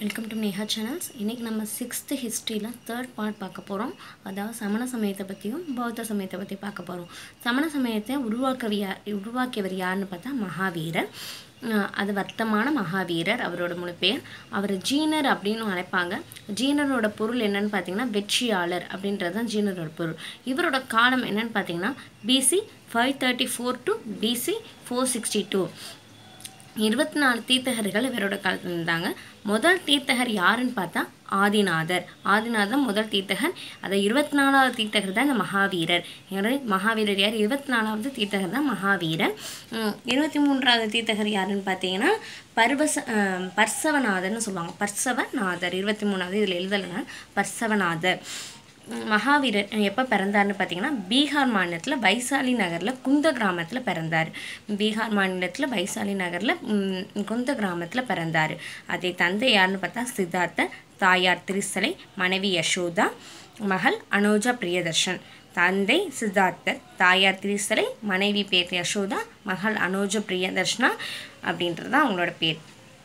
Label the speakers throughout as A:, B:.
A: Welcome to Neha channels இன்றைக்கி நம்ம sixth ஹிஸ்ட்ரியில் தேர்ட் பார்ட் பார்க்க போகிறோம் அதாவது சமண சமயத்தை பற்றியும் பௌத்த சமயத்தை பற்றி பார்க்க போகிறோம் சமண சமயத்தை உருவாக்கவி யார் உருவாக்கியவர் யாருன்னு பார்த்தா மகாவீரர் அஹ் அது வர்த்தமான மகாவீரர் அவரோட முழு பேர் அவர் ஜீனர் அப்படின்னு அழைப்பாங்க ஜீனரோட பொருள் என்னன்னு பார்த்தீங்கன்னா வெற்றியாளர் அப்படின்றது தான் ஜீனரோட பொருள் இவரோட காலம் என்னன்னு பார்த்தீங்கன்னா BC five thirty four to BC four sixty two இருபத்தி நாலு தீர்த்தகர்கள் இவரோட காலத்தில் இருந்தாங்க முதல் தீர்த்தகர் யாருன்னு பார்த்தா ஆதிநாதர் ஆதிநாதர் முதல் தீர்த்தகர் அதை இருபத்தி நாலாவது தீர்த்தகர் தான் இந்த மகாவீரர் யாரு மகாவீரர் யார் இருபத்தி நாலாவது தீர்த்தகர் தான் மகாவீரர் உம், இருபத்தி மூன்றாவது தீர்த்தகர் யாருன்னு பார்த்தீங்கன்னா பர்வச அஹ், பர்சவநாதர்னு சொல்லுவாங்க பர்சவநாதர் இருபத்தி மூணாவது இதில் எழுதலைன்னா பர்சவநாதர் உம், மகாவீரர் எப்போ பிறந்தார்னு பார்த்தீங்கன்னா பீகார் மாநிலத்தில் வைசாலி நகரில் குந்த கிராமத்தில் பிறந்தார் பீகார் மாநிலத்தில் வைசாலி நகரில் உம், குந்த கிராமத்தில் பிறந்தார் அதே தந்தை யாருன்னு பார்த்தா சித்தார்த்த தாயார் திரிசலை மனைவி யசோதா மகள் அனோஜா பிரியதர்ஷன் தந்தை சித்தார்த்தர் தாயார் திரிசலை மனைவி பேர் யசோதா மகள் அனோஜ பிரியதர்ஷனா அப்படின்றது தான் அவங்களோட பேர்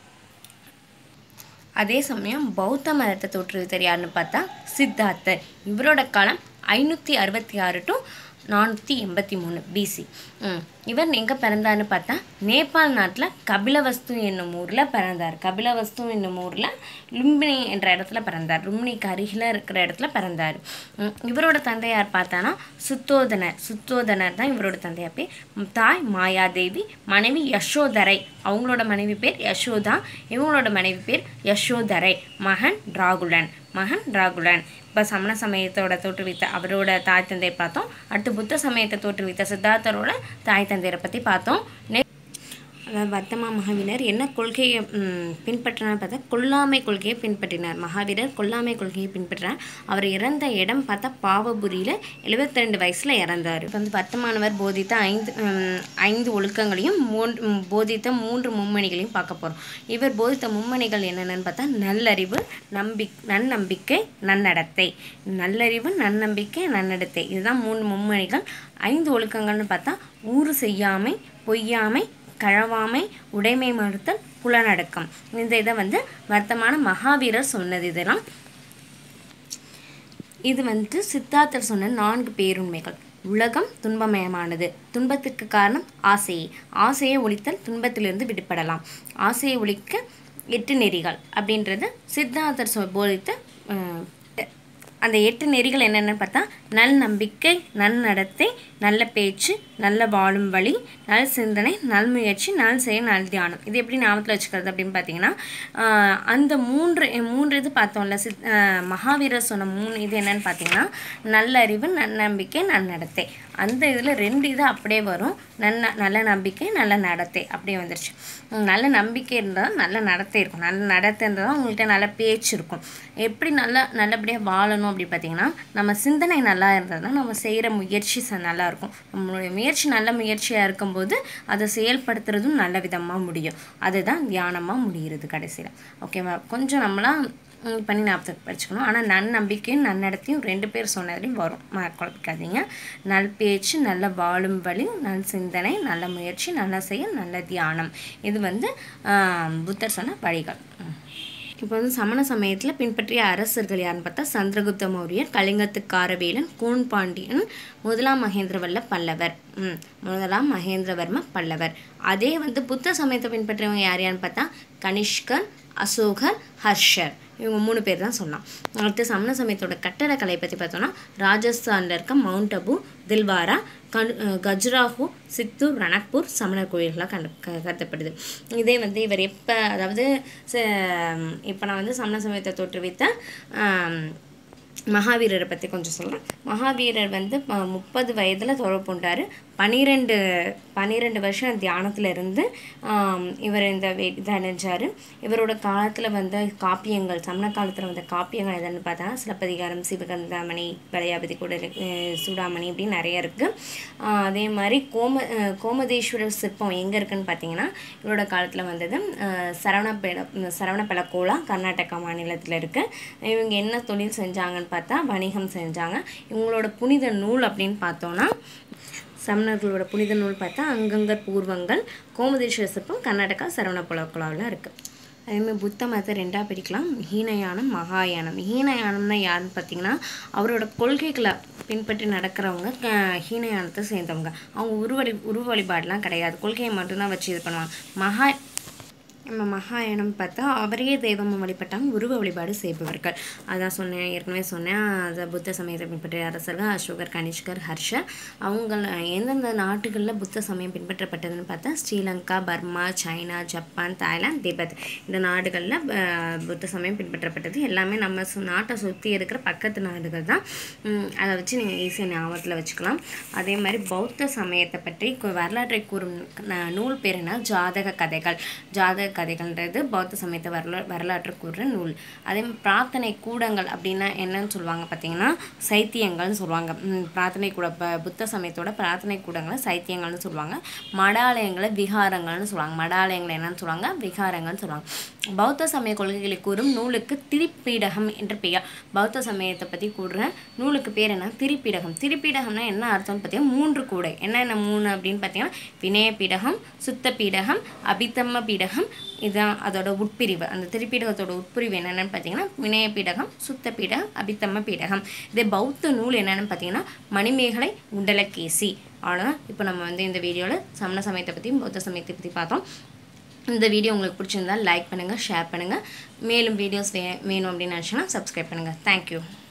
A: அதே சமயம் பௌத்த மதத்தை தோற்றுவித்தர் யாருன்னு பார்த்தா சித்தார்த்தர் இவரோட காலம் ஐநூற்றி அறுபத்தி ஆறு டு நானூற்றி எண்பத்தி மூணு பிசி இவர் எங்கே பிறந்தார்னு பார்த்தா நேபாள் நாட்டில் கபிலவஸ்து என்னும் ஊரில் பிறந்தார் கபிலவஸ்து என்னும் ஊரில் லும்பினி என்ற இடத்துல பிறந்தார் லும்பினிக்கு அருகில் இருக்கிற இடத்துல பிறந்தார் உம், இவரோட தந்தையார் பார்த்தானா சுத்தோதனர் சுத்தோதனர் தான் இவரோட தந்தையார் பேர் உம், தாய் மாயாதேவி மனைவி யசோதரை அவங்களோட மனைவி பேர் யசோதா இவங்களோட மனைவி பேர் யசோதரை மகன் ராகுலன் மகன் ராகுலன் இப்போ சமண சமயத்தோட தோற்றுவித்த அவரோட தாய் தந்தை பார்த்தோம் அடுத்து புத்த சமயத்தை தோற்றுவித்த சித்தார்த்தரோட தாய் தந்தையரை பற்றி பார்த்தோம் நெ அதாவது வர்த்தமா மகாவீரர் என்ன கொள்கையை ம், பின்பற்றினார் பார்த்தா கொல்லாமை கொள்கையை பின்பற்றினார் மகாவீரர் கொல்லாமை கொள்கையை பின்பற்றினார் அவர் இறந்த இடம் பார்த்தா பாவபுரியில் 72 ரெண்டு வயசில் இறந்தார் இப்போ வந்து வர்த்தமானவர் போதித்த ஐந்து ம், ஐந்து ஒழுக்கங்களையும் மூன்று ம், போதித்த மூன்று மும்மணிகளையும் பார்க்க போகிறோம் இவர் போதித்த மும்மணிகள் என்னென்னு பார்த்தா நல்லறிவு நம்பி நன்னம்பிக்கை நன்னடத்தை நல்லறிவு நன்னம்பிக்கை நன்னடத்தை இதுதான் மூணு மும்மணிகள் ஐந்து ஒழுக்கங்கள்னு பார்த்தா ஊறு செய்யாமை பொய்யாமை கழவாமை உடைமை மறுத்தல் புலனடக்கம் இந்த இதை வந்து வர்த்தமான மகாவீரர் சொன்னது இதெல்லாம் இது வந்து சித்தார்த்தர் சொன்ன நான்கு பேருண்மைகள் உலகம் துன்பமயமானது துன்பத்திற்கு காரணம் ஆசையை ஆசையை ஒழித்தல் துன்பத்திலிருந்து விடுபடலாம் ஆசையை ஒழிக்க எட்டு நெறிகள் அப்படின்றது சித்தார்த்தர் சொ போதித்த அஹ், அந்த எட்டு நெறிகள் என்னென்னு பார்த்தா நல் நம்பிக்கை நன்னடத்தை நல்ல பேச்சு நல்ல வாழும் வழி நல் சிந்தனை நல் முயற்சி நல் செயல் நல் தியானம் இது எப்படி ஞாபகத்தில் வச்சுக்கிறது அப்படின்னு பார்த்தீங்கன்னா ஆஹ், அந்த மூன்று மூன்று இது பார்த்தோம்ல சித் ஆஹ், மகாவீரர் சொன்ன மூணு இது என்னன்னு பார்த்தீங்கன்னா நல்லறிவு நன்னம்பிக்கை நன்னடத்தை அந்த இதில் ரெண்டு இது அப்படியே வரும் நல்ல நல்ல நம்பிக்கை நல்ல நடத்தை அப்படியே வந்துருச்சு உம், நல்ல நம்பிக்கை இருந்தால் நல்ல நடத்தை இருக்கும் நல்ல நடத்தை இருந்தால் உங்கள்கிட்ட நல்ல பேச்சு இருக்கும் எப்படி நல்லா நல்லபடியாக வாழணும் அப்படி பார்த்தீங்கன்னா நம்ம சிந்தனை நல்லா இருந்தால் தான் நம்ம செய்கிற முயற்சி ச- நல்லா இருக்கும் நம்மளுடைய முயற்சி நல்ல முயற்சியாக இருக்கும்போது அதை செயல்படுத்துறதும் நல்ல விதமாக முடியும் அதுதான் தியானமாக முடிகிறது கடைசியில் ஓகேவா கொஞ்சம் நம்மளாம் ம், பண்ணி ஞாபகத்துக்கு படிச்சுக்கணும் ஆனால் நன்னம்பிக்கையும் நன்னடத்தையும் ரெண்டு பேர் சொன்னதுலையும் வரும் ம- குழப்பிக்காதீங்க நல் பேச்சு நல்ல வாழும் வழி நல் சிந்தனை நல்ல முயற்சி நல்ல செயல் நல்ல தியானம் இது வந்து ஆம், புத்தர் சொன்ன வழிகள் ம். இப்போ வந்து சமண சமயத்தில் பின்பற்றிய அரசர்கள் யாருன்னு பார்த்தா சந்திரகுப்த மௌரியர் கலிங்கத்து காரவேலன் கூன் பாண்டியன் முதலாம் மகேந்திரவல்ல பல்லவர் ம் முதலாம் மகேந்திரவர்ம பல்லவர் அதே வந்து புத்த சமயத்தை பின்பற்றியவங்க யார் யாருன்னு பார்த்தா கனிஷ்கர் அசோகர் ஹர்ஷர் இவங்க மூணு பேர் தான் சொன்னான் அடுத்து சமண சமயத்தோட கட்டடக்கலை பற்றி பார்த்தோம்னா ராஜஸ்தானில் இருக்க மவுண்ட் அபு தில்வாரா கன் கஜுராஹோ சித்தூர் ரணக்பூர் சமணர் கோயில்களாக கண்டு க- கருதப்படுது இதே வந்து இவர் எப்போ அதாவது இப்போ நான் வந்து சமண சமயத்தை தோற்றுவித்த ஆம், மகாவீரரை பற்றி கொஞ்சம் சொல்கிறேன் மகாவீரர் வந்து ப- முப்பது வயதில் தொடர்பு கொண்டார் பன்னிரெண்டு பன்னிரெண்டு வருஷம் தியானத்தில் இருந்து ஆம், இவர் இந்த வே- இதை அடைஞ்சார் இவரோட காலத்தில் வந்த காப்பியங்கள் சமண காலத்தில் வந்த காப்பியங்கள் எதுன்னு பார்த்தா சிலப்பதிகாரம் சிவகந்தாமணி வளையாபதி கூட சூடாமணி இப்படின்னு நிறைய இருக்குது அதே மாதிரி கோம அஹ், கோமதேஸ்வரர் சிற்பம் எங்கே இருக்குன்னு பார்த்தீங்கன்னா இவரோட காலத்தில் வந்தது அஹ், சரவணபெல சரவணபெலக்கோலா கர்நாடகா மாநிலத்தில் இருக்குது இவங்க என்ன தொழில் செஞ்சாங்கன்னு பார்த்தா வணிகம் செஞ்சாங்க இவங்களோட புனித நூல் அப்படின்னு பார்த்தோன்னா சமணர்களோட புனித நூல் பார்த்தா அங்கங்கர் பூர்வங்கள் கோமதேஸ்வர சிற்பம் கர்நாடகா சரவணபுலக்குலாவில் இருக்குது அதேமாதிரி புத்த மதத்தை ரெண்டாக பிரிக்கலாம் ஹீனயானம் மகாயானம் ஹீனயானம்னா யாருன்னு பார்த்தீங்கன்னா அவரோட கொள்கைகளை பின்பற்றி நடக்கிறவங்க க- ஹீனயானத்தை சேர்ந்தவங்க அவங்க உருவழி உருவ வழிபாடுலாம் கிடையாது கொள்கையை மட்டும்தான் வச்சு இது பண்ணுவாங்க மகா நம்ம மகாயானம் பார்த்தா அவரையே தெய்வமாக வழிபட்டாங்க உருவ வழிபாடு செய்பவர்கள் அதான் சொன்னேன் ஏற்கனவே சொன்னேன் அது புத்த சமயத்தை பின்பற்றிய அரசர்கள் அசோகர் கனிஷ்கர் ஹர்ஷ அவங்க எந்தெந்த நாட்டுகளில் புத்த சமயம் பின்பற்றப்பட்டதுன்னு பார்த்தா Sri Lanka Burma China Japan Thailand Tibet இந்த நாடுகளில் புத்த சமயம் பின்பற்றப்பட்டது எல்லாமே நம்ம சு- நாட்டை சுற்றி இருக்கிற பக்கத்து நாடுகள் தான் உம், அதை வச்சு நீங்கள் ஈஸியாக ஞாபகத்தில் வச்சுக்கலாம் அதே மாதிரி பௌத்த சமயத்தை பற்றி கு- வரலாற்றை கூறும் ந- நூல் பேர் என்ன ஜாதக கதைகள் ஜாதக கதைகள்ன்றது பௌத்த சமயத்தை வரலா வரலாற்று கூறுற நூல் அதே மாதிரி பிரார்த்தனை கூடங்கள் அப்படின்னா என்னன்னு சொல்லுவாங்க பார்த்தீங்கன்னா சைத்தியங்கள்னு சொல்லுவாங்க உம், பிரார்த்தனை கூட ப புத்த சமயத்தோட பிரார்த்தனை கூடங்களை சைத்தியங்கள்னு சொல்லுவாங்க மடாலயங்களை விகாரங்கள்னு சொல்லுவாங்க மடாலயங்களை என்னன்னு சொல்லுவாங்க விகாரங்கள்னு சொல்லுவாங்க பௌத்த சமய கொள்கைகளை கூறும் நூலுக்கு திரிப்பீடகம் என்ற பெயர் பௌத்த சமயத்தை பற்றி கூறுற நூலுக்கு பேர் என்ன திரிப்பீடகம் திரிப்பீடகம்னா என்ன அர்த்தம்னு பார்த்தீங்கன்னா மூன்று கூடை என்னென்ன மூணு அப்படின்னு பார்த்தீங்கன்னா வினய பீடகம் சுத்த பீடகம் அபித்தம்ம பீடகம் இதுதான் அதோட உட்பிரிவு அந்த திரிப்பீடகத்தோட உட்பிரிவு என்னென்னு பார்த்தீங்கன்னா வினய பீடகம் சுத்த பீடகம் அபித்தம்ம பீடகம் இதே பௌத்த நூல் என்னென்னு பார்த்தீங்கன்னா மணிமேகலை உண்டலகேசி அவ்வளோதான் இப்போ நம்ம வந்து இந்த வீடியோவில் சமண சமயத்தை பற்றியும் பௌத்த சமயத்தை பற்றி பார்த்தோம் இந்த வீடியோ உங்களுக்கு பிடிச்சிருந்தா லைக் பண்ணுங்கள் ஷேர் பண்ணுங்கள் மேலும் வீடியோஸ் வே வேணும் அப்படின்னு நினச்சிங்கன்னா சப்ஸ்கிரைப் பண்ணுங்கள் தேங்க்யூ